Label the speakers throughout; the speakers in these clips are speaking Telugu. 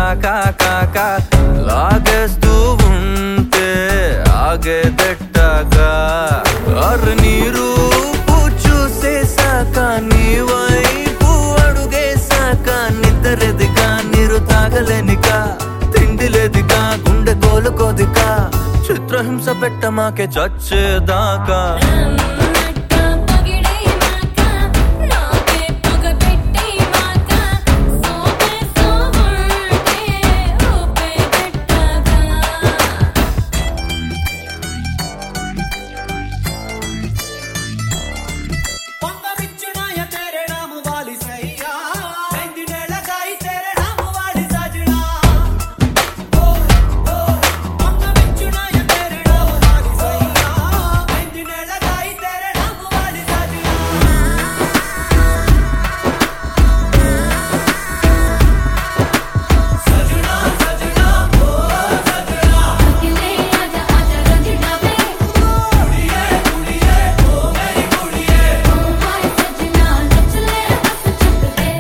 Speaker 1: కాకా కాకా లాగేస్తూ ఉంటే ఆగేదెట్టాగా అరు నీరు చూసేసాక నీ వైపు అడుగేసాక నిద్రెదిగా నీరు తాగలేనిగా తిండి లేదిగా గుండె కోలుకోదిగా చిత్రహింస పెట్ట మాకే చచ్చేదాకా
Speaker 2: నన్నట్ట పగిడే మాక నాకే పగ పెట్టే మాక సోపే సోవుంటే ఊపే పెట్టగా
Speaker 3: పొంగవిచ్చునాయ తేరే నామ వాలి సయ్యా ఐదినేళ్ల కాయి తేరే నామ వాలి సజనా ఓ ఓ పొంగవిచ్చునాయ తేరే నామ వాలి సయ్యా ఐదినేళ్ల కాయి తేరే నామ వాలి సజనా సజనా సజనా ఓ సజనా
Speaker 2: అఖిలే ఆజా ఆజా రజనా బే
Speaker 3: కుడియే కుడియే ఓ మేరీ కుడియే
Speaker 2: ఓ హాయ్ సజనా నచ్చలే హస్ చుట్టదే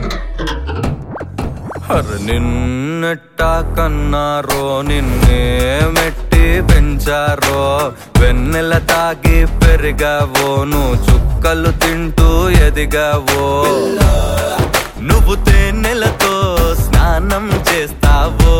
Speaker 1: హర్ నిన్నెట్ట కన్నారో నిన్నే మెట్టి పెంచారో వెన్నెల తాగి పెరిగావో నువ్వు చుక్కలు తింటూ ఎదిగావో నువ్వు తేనెలతో స్నానం చేస్తావో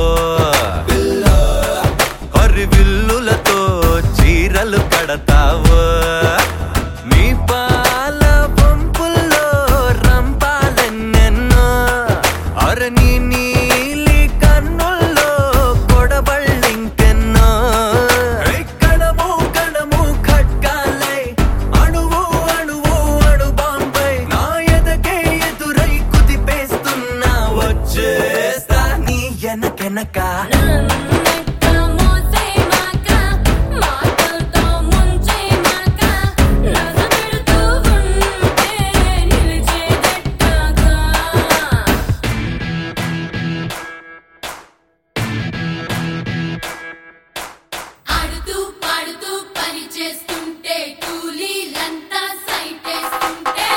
Speaker 1: హరివిల్లులతో చీరలు కడతావో నీ పాల పంపుల్లో రంపాలెన్నెన్నో అర నీ నీలి కన్నుల్లో కొడబళ్ళింకెన్నో కణము కణము ఖడ్గాలై అణువు అణువు అణు బాంబై నా ఎదకే ఎదురై కుదిపేస్తున్నా వచ్చేస్తా నీ ఎనకెనక
Speaker 2: నన్నట్ట మోసే మాక మాటలతో ముంచే మాక నగబెడుతూ ఉంటే నిలిచేదెట్టగా ఆడుతూ పాడుతూ పని చేస్తుంటే కూలీలంతా సైటేస్తుంటే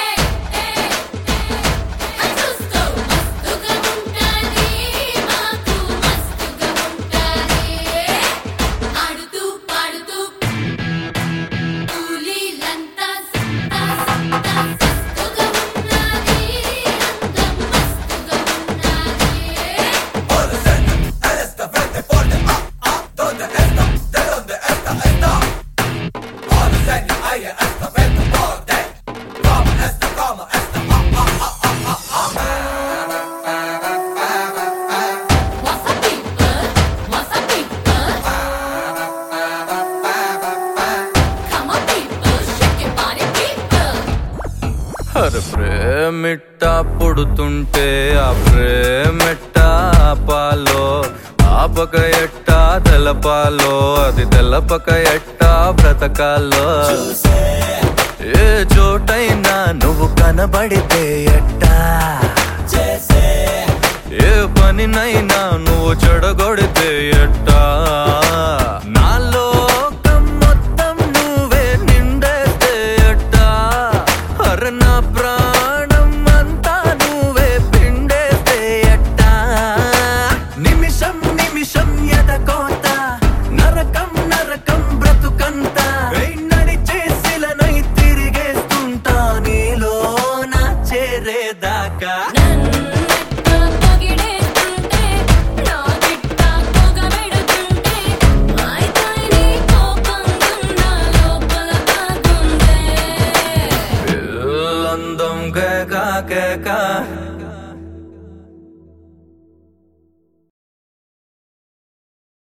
Speaker 2: చూస్తూ మస్తుగా ఉంటాది మాకు మస్తుగా ఉంటాది ఆడుతూ పాడుతూ కూలీలంతా సత్తా సత్తా సస్తుగా ఉన్నది అందం మస్తుగా ఉన్నది What's up, people? What's up, people? Come on, people, shake your body, people.
Speaker 1: హర్ ప్రేమిట్ట పుడుతుంటే ఆ ప్రేమిట్ట ఆపాలో ఆపక ఎట్టా తెలపాలో అది తెలపక ఎట్టా బ్రతకాలో ఏ చోటైనా నువ్వు కనబడితే ఎట్టా ఏ పనినైనా నువ్వు చెడగొడితే ఎట్టా నా లోకం మొత్తం నువ్వే నిండేస్తే ఎట్టా అర నా ప్రాణం అంతా నువ్వే పిండేస్తే ఎట్టా నిమిషం నిమిషం ఎదకోత నరకం నరకం బ్రతుకంత నడిచేసిలనై తిరిగేస్తుంటా నీలో నా చేరేదాకా
Speaker 2: నన్నట్ట పొగిడేస్తుంటే నా గిట్ట పొగబెడుతుంటే హాయ్ నీ కోపం గుండా లోపల కాకుందే
Speaker 1: పిల్లందం కేక కేక